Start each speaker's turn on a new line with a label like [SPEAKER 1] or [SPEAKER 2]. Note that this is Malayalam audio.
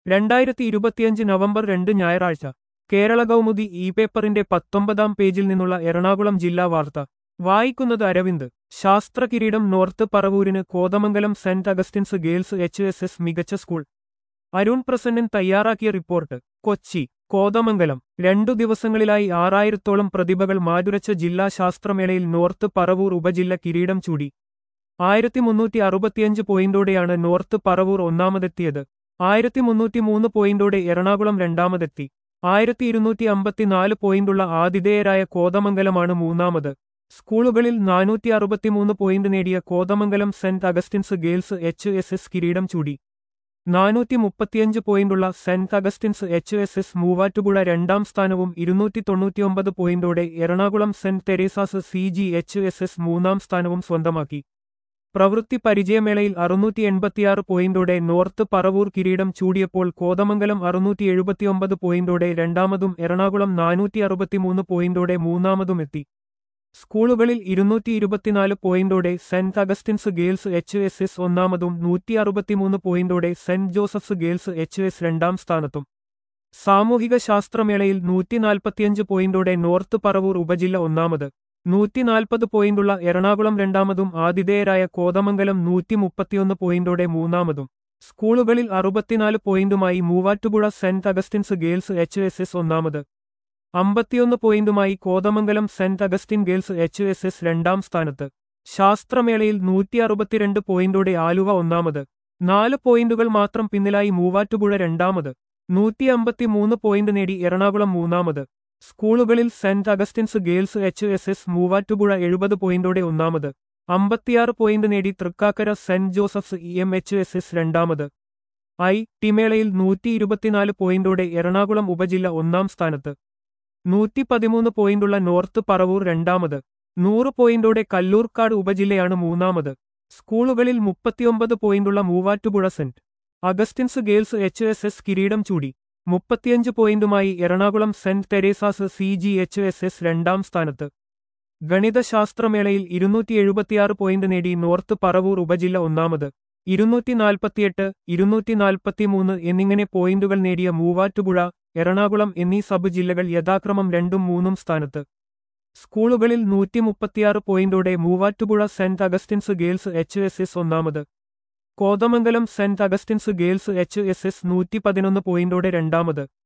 [SPEAKER 1] രണ്ടായിരത്തി ഇരുപത്തിയഞ്ച് നവംബർ രണ്ട് ഞായറാഴ്ച കേരള കൗമുദി ഇ പേപ്പറിന്റെ പത്തൊമ്പതാം പേജിൽ നിന്നുള്ള എറണാകുളം ജില്ലാ വാർത്ത വായിക്കുന്നത് അരവിന്ദ് ശാസ്ത്രകിരീടം നോർത്ത് പറവൂരിന് Kothamangalam Saint Augustine's Girls H S S മികച്ച സ്കൂൾ അരുൺ പ്രസന്നൻ തയ്യാറാക്കിയ റിപ്പോർട്ട് കൊച്ചി കോതമംഗലം രണ്ടു ദിവസങ്ങളിലായി ആറായിരത്തോളം പ്രതിഭകൾ മാതുരച്ച ജില്ലാ ശാസ്ത്രമേളയിൽ നോർത്ത് പറവൂർ ഉപജില്ല കിരീടം ചൂടി ആയിരത്തി മുന്നൂറ്റി അറുപത്തിയഞ്ച് പോയിന്റോടെയാണ് നോർത്ത് പറവൂർ ഒന്നാമതെത്തിയത് ആയിരത്തി മുന്നൂറ്റി മൂന്ന് പോയിന്റോടെ എറണാകുളം രണ്ടാമതെത്തി ആയിരത്തി ഇരുന്നൂറ്റി അമ്പത്തിനാല് പോയിന്റുള്ള ആതിഥേയരായ കോതമംഗലമാണ് മൂന്നാമത് സ്കൂളുകളിൽ നാനൂറ്റി അറുപത്തിമൂന്ന് പോയിന്റ് നേടിയ Kothamangalam Saint Augustine's Girls H S S കിരീടം ചൂടി നാനൂറ്റി മുപ്പത്തിയഞ്ച് പോയിന്റുള്ള Saint Augustine's H S S Muvattupuzha രണ്ടാം സ്ഥാനവും ഇരുന്നൂറ്റി തൊണ്ണൂറ്റിയൊമ്പത് പോയിന്റോടെ Ernakulam Saint Teresa's C G H S S മൂന്നാം സ്ഥാനവും സ്വന്തമാക്കി പ്രവൃത്തി പരിചയമേളയിൽ അറുന്നൂറ്റി എൺപത്തിയാറ് പോയിന്റോടെ നോർത്ത് പറവൂർ കിരീടം ചൂടിയപ്പോൾ കോതമംഗലം അറുന്നൂറ്റി എഴുപത്തിയൊമ്പത് പോയിന്റോടെ രണ്ടാമതും എറണാകുളം നാനൂറ്റി അറുപത്തിമൂന്ന് പോയിന്റോടെ മൂന്നാമതും എത്തി സ്കൂളുകളിൽ ഇരുന്നൂറ്റി ഇരുപത്തിനാല് പോയിന്റോടെ Saint Augustine's Girls H S S ഒന്നാമതും നൂറ്റി അറുപത്തിമൂന്ന് പോയിന്റോടെ Saint Joseph's Girls H S രണ്ടാം സ്ഥാനത്തും സാമൂഹിക ശാസ്ത്രമേളയിൽ നൂറ്റിനാൽപ്പത്തിയഞ്ച് പോയിന്റോടെ നോർത്ത് പറവൂർ ഉപജില്ല ഒന്നാമത് നൂറ്റിനാൽപ്പത് പോയിന്റുള്ള എറണാകുളം രണ്ടാമതും ആതിഥേയരായ കോതമംഗലം നൂറ്റി മുപ്പത്തിയൊന്ന് പോയിന്റോടെ മൂന്നാമതും സ്കൂളുകളിൽ അറുപത്തിനാല് പോയിന്റുമായി Muvattupuzha Saint Augustine's Girls H S S ഒന്നാമത് അമ്പത്തിയൊന്ന് പോയിന്റുമായി Kothamangalam Saint Augustine Girls H S S രണ്ടാം സ്ഥാനത്ത് ശാസ്ത്രമേളയിൽ നൂറ്റി അറുപത്തിരണ്ട് പോയിന്റോടെ ആലുവ ഒന്നാമത് നാല് പോയിന്റുകൾ മാത്രം പിന്നിലായി മൂവാറ്റുപുഴ രണ്ടാമത് നൂറ്റി അമ്പത്തിമൂന്ന് പോയിന്റ് നേടി എറണാകുളം മൂന്നാമത് സ്കൂളുകളിൽ Saint Augustine's Girls H S S Muvattupuzha എഴുപത് പോയിന്റോടെ ഒന്നാമത് അമ്പത്തിയാറ് പോയിന്റ് നേടി Thrikkakara Saint Joseph's E M H S S രണ്ടാമത് ഐ ടിമേളയിൽ നൂറ്റി ഇരുപത്തിനാല് പോയിന്റോടെ എറണാകുളം ഉപജില്ല ഒന്നാം സ്ഥാനത്ത് നൂറ്റി പതിമൂന്ന് പോയിന്റുള്ള നോർത്ത് പറവൂർ രണ്ടാമത് നൂറ് പോയിന്റോടെ കല്ലൂർക്കാട് ഉപജില്ലയാണ് മൂന്നാമത് സ്കൂളുകളിൽ മുപ്പത്തിയൊമ്പത് പോയിന്റുള്ള Muvattupuzha Saint Augustine's Girls H S S കിരീടം ചൂടി മുപ്പത്തിയഞ്ച് പോയിന്റുമായി Ernakulam Saint Teresa's C G H S S രണ്ടാം സ്ഥാനത്ത് ഗണിതശാസ്ത്രമേളയിൽ ഇരുന്നൂറ്റി എഴുപത്തിയാറ് പോയിന്റ് നേടി നോർത്ത് പറവൂർ ഉപജില്ല ഒന്നാമത് ഇരുന്നൂറ്റി നാൽപ്പത്തിയെട്ട് ഇരുന്നൂറ്റി നാൽപ്പത്തിമൂന്ന് എന്നിങ്ങനെ പോയിന്റുകൾ നേടിയ മൂവാറ്റുപുഴ എറണാകുളം എന്നീ സബ് ജില്ലകൾ യഥാക്രമം രണ്ടും മൂന്നും സ്ഥാനത്ത് സ്കൂളുകളിൽ നൂറ്റി മുപ്പത്തിയാറ് പോയിന്റോടെ Muvattupuzha Saint Augustine's Girls H S S ഒന്നാമത് Kothamangalam Saint Augustine's Girls H S S നൂറ്റി പതിനൊന്ന് പോയിന്റോടെ രണ്ടാമത്